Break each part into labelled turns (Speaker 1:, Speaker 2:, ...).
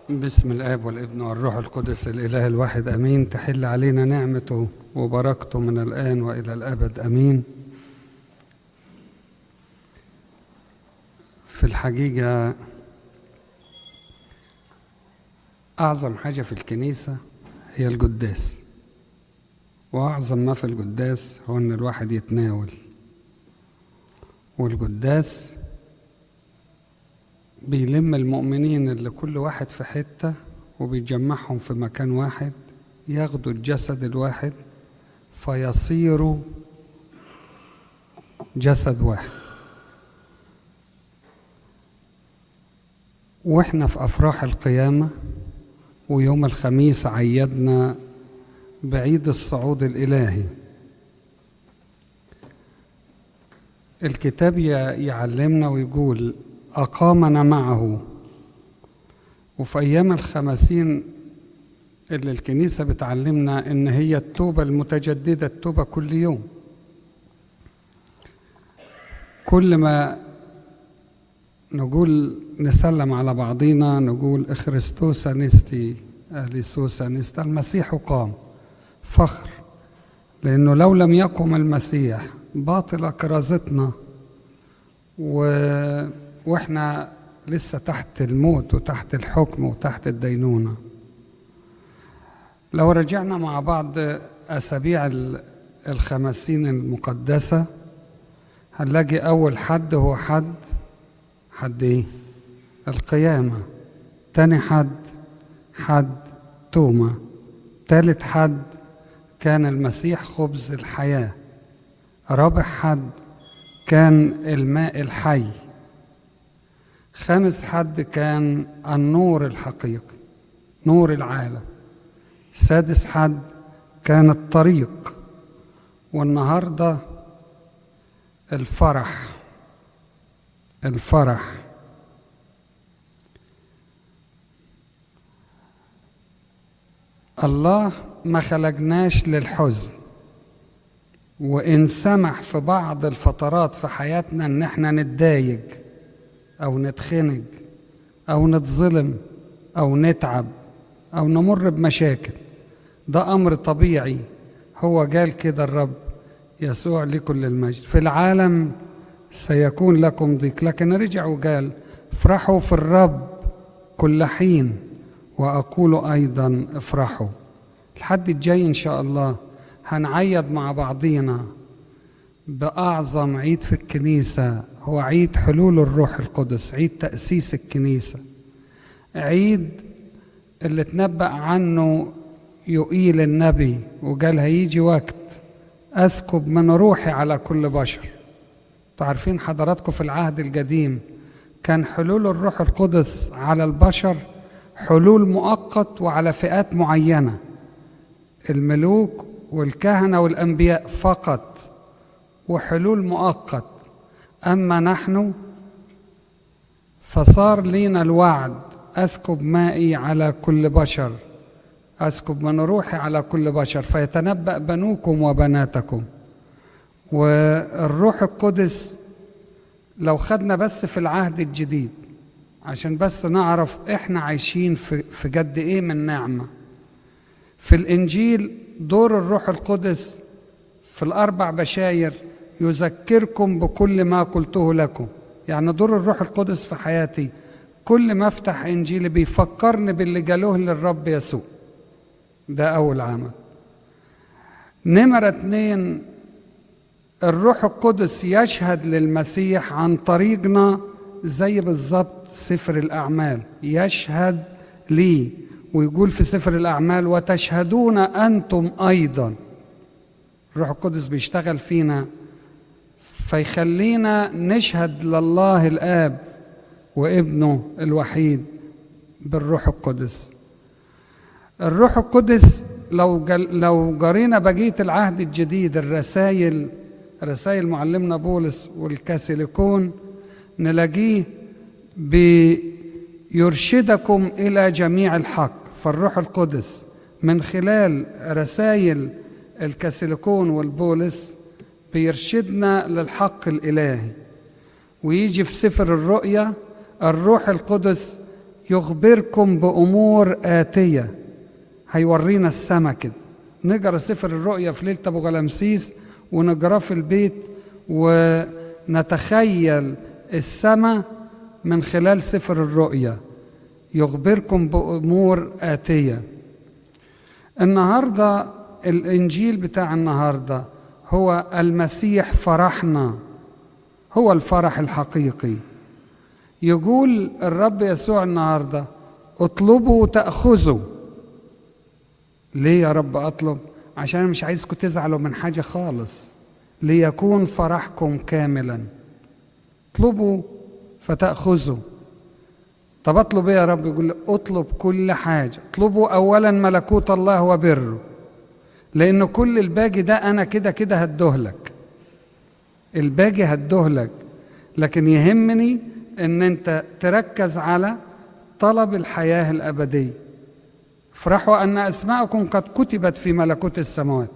Speaker 1: بسم الاب والابن والروح القدس الاله الواحد امين تحل علينا نعمته وبركته من الان والى الابد امين في الحقيقه اعظم حاجه في الكنيسه هي القداس واعظم ما في القداس هو ان الواحد يتناول والقداس بيلم المؤمنين اللي كل واحد في حتة وبيجمعهم في مكان واحد ياخدوا الجسد الواحد فيصيروا جسد واحد واحنا في افراح القيامه ويوم الخميس عيدنا بعيد الصعود الالهي الكتاب يعلمنا ويقول أقامنا معه وفي أيام الخمسين اللي الكنيسة بتعلمنا إن هي التوبة المتجددة التوبة كل يوم كل ما نقول نسلم على بعضينا نقول اخرستوس انستي اليسوس انست المسيح قام فخر لانه لو لم يقم المسيح باطله كرازتنا و واحنا لسه تحت الموت وتحت الحكم وتحت الدينونه لو رجعنا مع بعض اسابيع الخمسين المقدسه هنلاقي اول حد هو حد حد ايه القيامه تاني حد حد توما تالت حد كان المسيح خبز الحياه رابع حد كان الماء الحي خامس حد كان النور الحقيقي نور العالم سادس حد كان الطريق والنهارده الفرح الفرح الله ما خلقناش للحزن وان سمح في بعض الفترات في حياتنا ان احنا نتضايق او نتخنق او نتظلم او نتعب او نمر بمشاكل ده امر طبيعي هو قال كده الرب يسوع لكل المجد في العالم سيكون لكم ضيق لكن رجع وقال افرحوا في الرب كل حين واقول ايضا افرحوا الحد الجاي ان شاء الله هنعيد مع بعضينا باعظم عيد في الكنيسه هو عيد حلول الروح القدس عيد تأسيس الكنيسة عيد اللي تنبأ عنه يقيل النبي وقال هيجي وقت أسكب من روحي على كل بشر تعرفين حضراتكم في العهد القديم كان حلول الروح القدس على البشر حلول مؤقت وعلى فئات معينة الملوك والكهنة والأنبياء فقط وحلول مؤقت أما نحن فصار لينا الوعد أسكب مائي على كل بشر أسكب من روحي على كل بشر فيتنبأ بنوكم وبناتكم والروح القدس لو خدنا بس في العهد الجديد عشان بس نعرف احنا عايشين في, في جد ايه من نعمة في الانجيل دور الروح القدس في الاربع بشاير يذكركم بكل ما قلته لكم يعني دور الروح القدس في حياتي كل ما افتح انجيلي بيفكرني باللي قالوه للرب يسوع ده اول عمل نمرة اتنين الروح القدس يشهد للمسيح عن طريقنا زي بالظبط سفر الاعمال يشهد لي ويقول في سفر الاعمال وتشهدون انتم ايضا الروح القدس بيشتغل فينا فيخلينا نشهد لله الاب وابنه الوحيد بالروح القدس الروح القدس لو جل لو جرينا بقيه العهد الجديد الرسائل رسائل معلمنا بولس والكاثوليكون نلاقيه بيرشدكم الى جميع الحق فالروح القدس من خلال رسائل الكاثوليكون والبولس بيرشدنا للحق الإلهي ويجي في سفر الرؤيا الروح القدس يخبركم بأمور آتية هيورينا السما كده نقرا سفر الرؤيا في ليلة أبو غلمسيس ونقراه في البيت ونتخيل السما من خلال سفر الرؤيا يخبركم بأمور آتية النهاردة الإنجيل بتاع النهاردة هو المسيح فرحنا هو الفرح الحقيقي يقول الرب يسوع النهارده اطلبوا تأخذوا ليه يا رب اطلب عشان انا مش عايزكم تزعلوا من حاجه خالص ليكون فرحكم كاملا اطلبوا فتأخذوا طب اطلب ايه يا رب يقول لي اطلب كل حاجه اطلبوا اولا ملكوت الله وبره لان كل الباقي ده انا كده كده هدهلك الباقي هدهلك لكن يهمني ان انت تركز على طلب الحياه الابديه افرحوا ان اسماءكم قد كتبت في ملكوت السماوات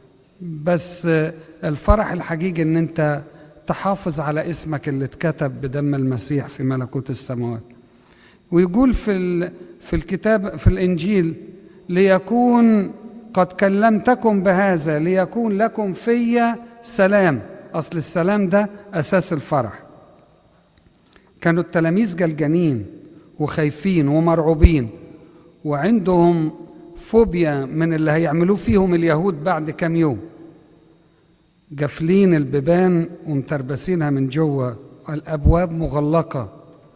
Speaker 1: بس الفرح الحقيقي ان انت تحافظ على اسمك اللي اتكتب بدم المسيح في ملكوت السماوات ويقول في في الكتاب في الانجيل ليكون قد كلمتكم بهذا ليكون لكم في سلام اصل السلام ده اساس الفرح كانوا التلاميذ جلجانين وخايفين ومرعوبين وعندهم فوبيا من اللي هيعملوه فيهم اليهود بعد كام يوم جافلين البيبان ومتربسينها من جوه الابواب مغلقه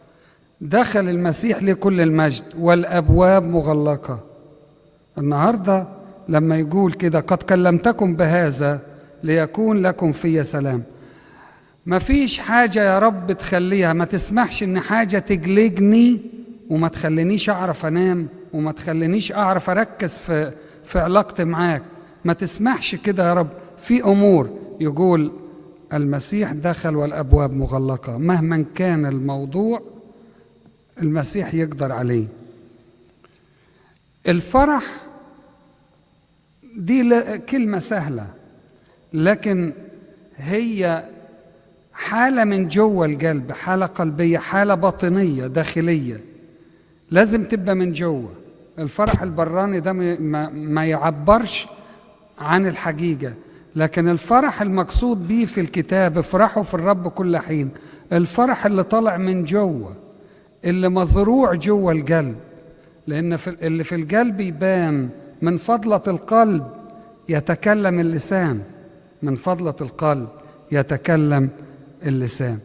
Speaker 1: دخل المسيح لكل المجد والابواب مغلقه النهارده لما يقول كده قد كلمتكم بهذا ليكون لكم في سلام ما فيش حاجة يا رب تخليها ما تسمحش ان حاجة تجلجني وما تخلينيش اعرف انام وما تخلينيش اعرف اركز في في علاقتي معاك ما تسمحش كده يا رب في امور يقول المسيح دخل والابواب مغلقه مهما كان الموضوع المسيح يقدر عليه الفرح دي كلمه سهله لكن هي حاله من جوه القلب حاله قلبيه حاله باطنيه داخليه لازم تبقى من جوه الفرح البراني ده ما, ما يعبرش عن الحقيقه لكن الفرح المقصود به في الكتاب افرحوا في الرب كل حين الفرح اللي طالع من جوه اللي مزروع جوه القلب لان في اللي في القلب يبان من فضله القلب يتكلم اللسان من فضله القلب يتكلم اللسان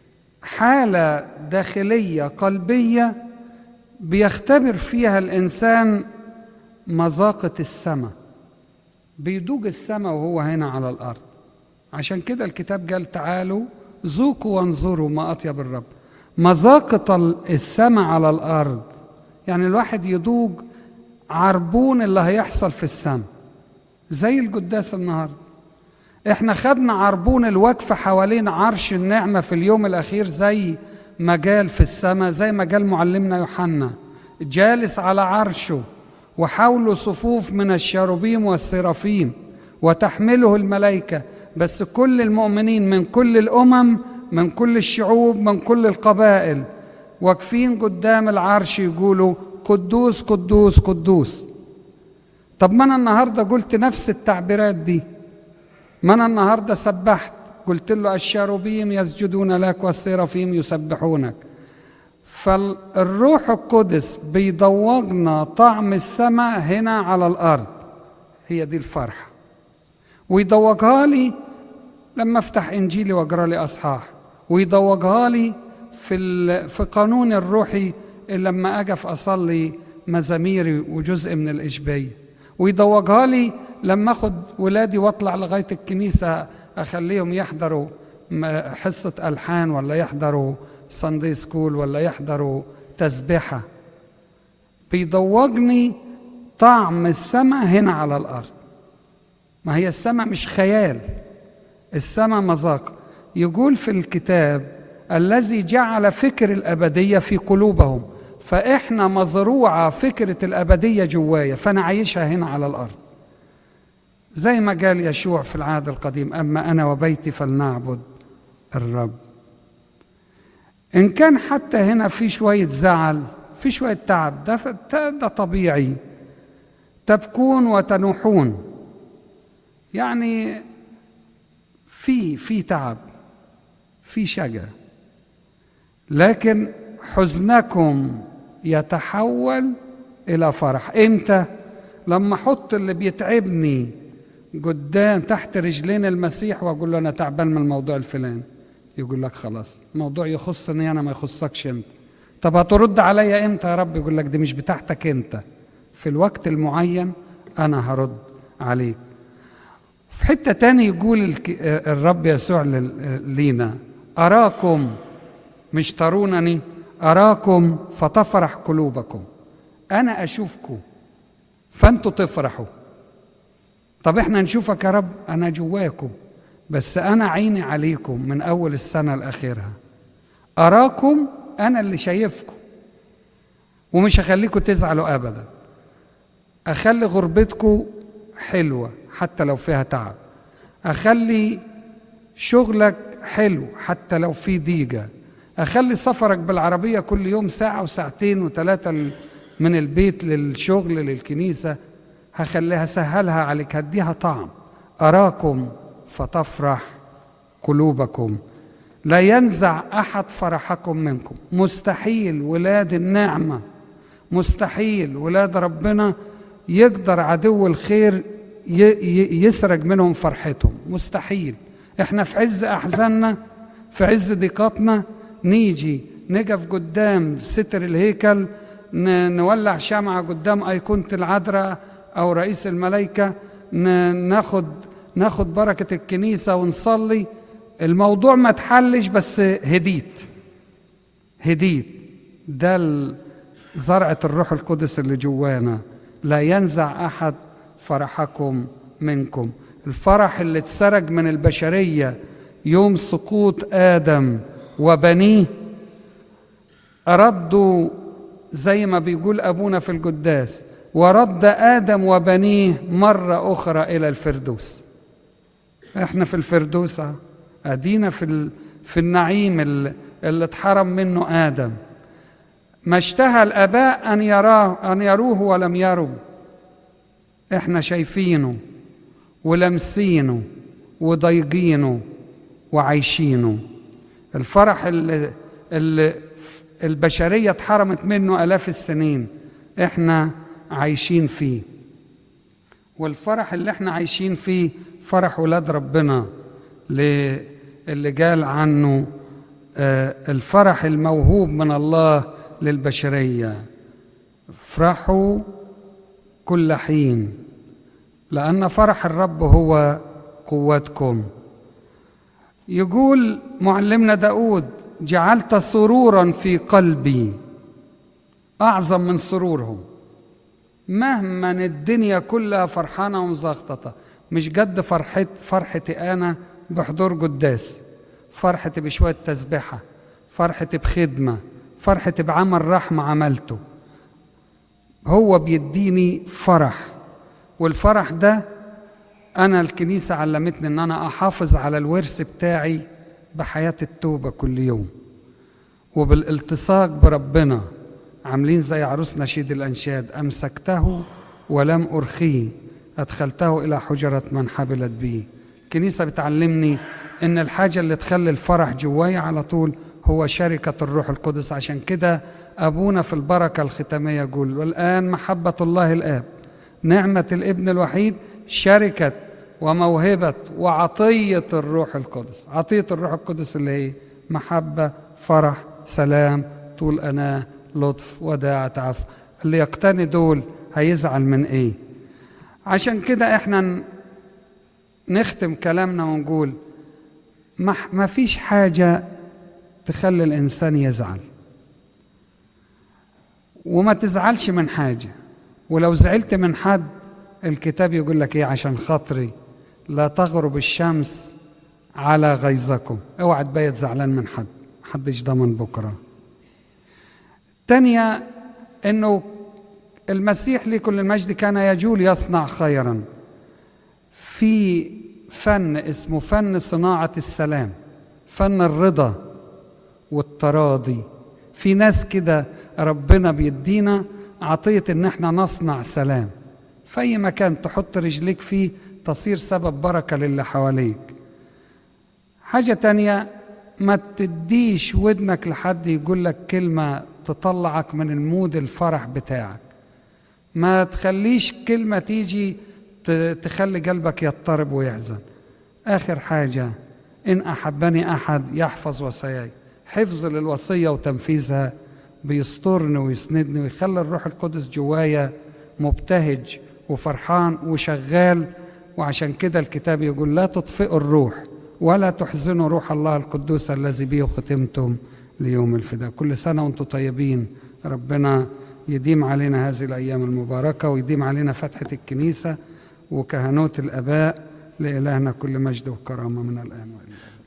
Speaker 1: حاله داخليه قلبيه بيختبر فيها الانسان مذاقه السماء بيدوج السماء وهو هنا على الارض عشان كده الكتاب قال تعالوا ذوقوا وانظروا ما اطيب الرب مذاقه السماء على الارض يعني الواحد يدوج عربون اللي هيحصل في السماء زي القداس النهارده احنا خدنا عربون الوقفة حوالين عرش النعمة في اليوم الأخير زي ما قال في السماء زي ما قال معلمنا يوحنا جالس على عرشه وحوله صفوف من الشاروبيم والسرافيم وتحمله الملائكة بس كل المؤمنين من كل الأمم من كل الشعوب من كل القبائل واقفين قدام العرش يقولوا قدوس قدوس قدوس طب ما أنا النهاردة قلت نفس التعبيرات دي ما انا النهارده سبحت قلت له الشاروبيم يسجدون لك والسرافيم يسبحونك فالروح القدس بيضوجنا طعم السماء هنا على الارض هي دي الفرحه ويضوجها لي لما افتح انجيلي واقرا لي اصحاح ويضوجها لي في في قانون الروحي لما اقف اصلي مزاميري وجزء من الاشبيه ويضوجها لي لما اخد ولادي واطلع لغايه الكنيسه اخليهم يحضروا حصه الحان ولا يحضروا ساندي سكول ولا يحضروا تسبحه بيضوجني طعم السماء هنا على الارض ما هي السماء مش خيال السماء مذاق يقول في الكتاب الذي جعل فكر الابديه في قلوبهم فاحنا مزروعه فكره الابديه جوايا فانا عايشها هنا على الارض زي ما قال يشوع في العهد القديم اما انا وبيتي فلنعبد الرب ان كان حتى هنا في شويه زعل في شوية تعب ده, ده طبيعي تبكون وتنوحون يعني في في تعب في شجا لكن حزنكم يتحول الى فرح امتى لما احط اللي بيتعبني قدام تحت رجلين المسيح واقول له انا تعبان من الموضوع الفلاني يقول لك خلاص الموضوع يخصني انا ما يخصكش انت طب هترد عليا امتى يا رب يقول لك دي مش بتاعتك انت في الوقت المعين انا هرد عليك في حتة تاني يقول الرب يسوع لينا أراكم مش ترونني أراكم فتفرح قلوبكم أنا أشوفكم فأنتوا تفرحوا طب إحنا نشوفك يا رب أنا جواكم بس أنا عيني عليكم من أول السنة لآخرها أراكم أنا اللي شايفكم ومش هخليكم تزعلوا أبدا أخلي غربتكم حلوة حتى لو فيها تعب أخلي شغلك حلو حتى لو في ضيقة أخلي سفرك بالعربية كل يوم ساعة وساعتين وثلاثة من البيت للشغل للكنيسة هخليها سهلها عليك هديها طعم أراكم فتفرح قلوبكم لا ينزع أحد فرحكم منكم مستحيل ولاد النعمة مستحيل ولاد ربنا يقدر عدو الخير يسرق منهم فرحتهم مستحيل احنا في عز احزاننا في عز ضيقاتنا نيجي نقف قدام ستر الهيكل نولع شمعة قدام أيقونة العذراء أو رئيس الملائكة ناخد ناخد بركة الكنيسة ونصلي الموضوع ما تحلش بس هديت هديت ده زرعة الروح القدس اللي جوانا لا ينزع أحد فرحكم منكم الفرح اللي اتسرق من البشرية يوم سقوط آدم وبنيه ردوا زي ما بيقول أبونا في القداس ورد آدم وبنيه مرة أخرى إلى الفردوس احنا في الفردوس أدينا في, في النعيم اللي, اللي اتحرم منه آدم ما اشتهى الآباء أن يراه أن يروه ولم يروا احنا شايفينه ولمسينه وضايقينه وعايشينه الفرح اللي, اللي البشرية اتحرمت منه آلاف السنين احنا عايشين فيه والفرح اللي احنا عايشين فيه فرح ولاد ربنا اللي قال عنه الفرح الموهوب من الله للبشرية افرحوا كل حين لأن فرح الرب هو قوتكم يقول معلمنا داود جعلت سرورا في قلبي أعظم من سرورهم مهما الدنيا كلها فرحانة ومزغططة مش قد فرحت فرحتي أنا بحضور قداس فرحتي بشوية تسبحة فرحتي بخدمة فرحتي بعمل رحمة عملته هو بيديني فرح والفرح ده أنا الكنيسة علمتني إن أنا أحافظ على الورث بتاعي بحياة التوبة كل يوم وبالالتصاق بربنا عاملين زي عروس نشيد الأنشاد أمسكته ولم أرخيه أدخلته إلى حجرة من حبلت بي الكنيسة بتعلمني إن الحاجة اللي تخلي الفرح جواي على طول هو شركة الروح القدس عشان كده أبونا في البركة الختامية يقول والآن محبة الله الآب نعمة الابن الوحيد شركة وموهبة وعطية الروح القدس عطية الروح القدس اللي هي محبة فرح سلام طول أناة لطف وداعة عفو اللي يقتني دول هيزعل من ايه عشان كده احنا نختم كلامنا ونقول ما فيش حاجة تخلي الإنسان يزعل وما تزعلش من حاجة ولو زعلت من حد الكتاب يقول لك ايه عشان خاطري لا تغرب الشمس على غيظكم اوعى تبيت زعلان من حد محدش ضمن بكره تانية انه المسيح لكل المجد كان يجول يصنع خيرا في فن اسمه فن صناعة السلام فن الرضا والتراضي في ناس كده ربنا بيدينا عطية ان احنا نصنع سلام في اي مكان تحط رجليك فيه تصير سبب بركة للي حواليك حاجة تانية ما تديش ودنك لحد يقول لك كلمة تطلعك من المود الفرح بتاعك ما تخليش كلمة تيجي تخلي قلبك يضطرب ويحزن آخر حاجة إن أحبني أحد يحفظ وصاياي حفظ للوصية وتنفيذها بيسترني ويسندني ويخلي الروح القدس جوايا مبتهج وفرحان وشغال وعشان كده الكتاب يقول لا تطفئوا الروح ولا تحزنوا روح الله القدوس الذي به ختمتم ليوم الفداء كل سنة وانتم طيبين ربنا يديم علينا هذه الأيام المباركة ويديم علينا فتحة الكنيسة وكهنوت الآباء لإلهنا كل مجد وكرامة من الآن وإلى